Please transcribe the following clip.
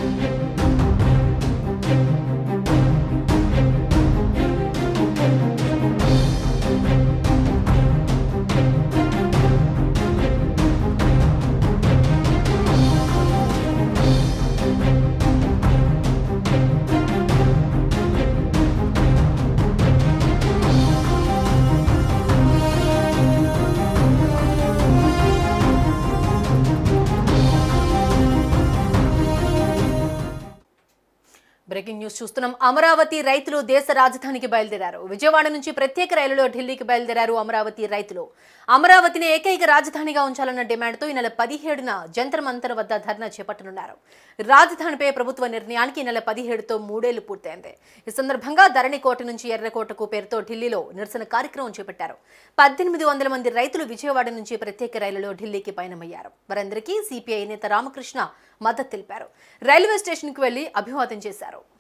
breaking news చూస్తున్నాం అమరావతి రైతులు దేశ రాజధానికి బయలుదేరారు విజయవాడ నుంచి ప్రత్యేక రైలులో ఢిల్లీకి బయలుదేరారు అమరావతి రైతులు అమరావతిని ఏకైక రాజధానిగా ఉంచాలన్న డిమాండ్తో ఈ నెల పదిహేడున జంతర్ మంతర్ వద్ద ధర్నా చేపట్టనున్నారు రాజధానిపై ప్రభుత్వ నిర్ణయానికి ఈ నెల పదిహేడుతో మూడేళ్లు పూర్తయింది ఈ సందర్భంగా ధరణికోట నుంచి ఎర్రకోటకు పేరుతో ఢిల్లీలో నిరసన కార్యక్రమం చేపట్టారు పద్దెనిమిది వందల మంది రైతులు విజయవాడ నుంచి ప్రత్యేక రైలులో ఢిల్లీకి పయనమయ్యారు వారందరికీ సిపిఐ నేత రామకృష్ణ మద్దతు తెలిపారు రైల్వే స్టేషన్కు వెళ్లి అభివాదం చేశారు